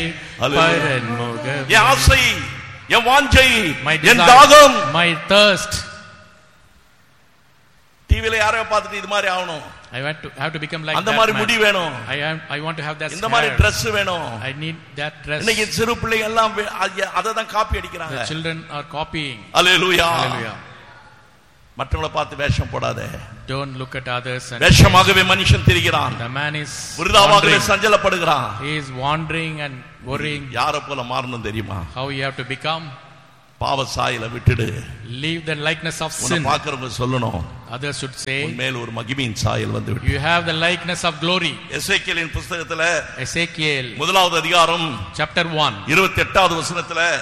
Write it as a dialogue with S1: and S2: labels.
S1: பரன்முக
S2: என் ஆசை என் வாஞ்சை
S1: my
S2: என் தாகம்
S1: desire, my thirst.
S2: டிவில யாரையோ பார்த்துட்டு இது மாதிரி ஆகணும்
S1: I want to have to become like
S2: அந்த
S1: that
S2: மாதிரி
S1: man.
S2: முடி வேணும்
S1: I am. I want to have that
S2: இந்த மாதிரி
S1: hair.
S2: Dress வேணும்
S1: I need that dress.
S2: இன்னைக்கு சிறு பிள்ளைங்க எல்லாம் அதை தான் காப்பி அடிக்கிறாங்க
S1: The children are copying.
S2: Hallelujah
S1: Hallelujah.
S2: மற்றவங்களை பார்த்து வேஷம் போடாதே
S1: Don't look at others and
S2: வேஷமாகவே மனுஷன் திரிகிறான்
S1: the man is
S2: விருதாவாகவே
S1: wandering.
S2: சஞ்சலப்படுகிறான்
S1: He is wandering and worrying
S2: யார போல மாறணும் தெரியுமா
S1: how you have to become.
S2: பாவ சாயல விட்டுடு
S1: Leave the likeness of
S2: உன்னை
S1: sin.
S2: பார்க்கறவங்க சொல்லணும்
S1: Others should say,
S2: உன் மேல் ஒரு மகிமையின் சாயல் வந்து விட்டு
S1: you have the likeness of glory.
S2: எசேக்கியலின் புஸ்தகத்துல
S1: Ezekiel
S2: முதலாவது அதிகாரம்
S1: chapter 1.
S2: இருபத்தி எட்டாவது வசனத்துல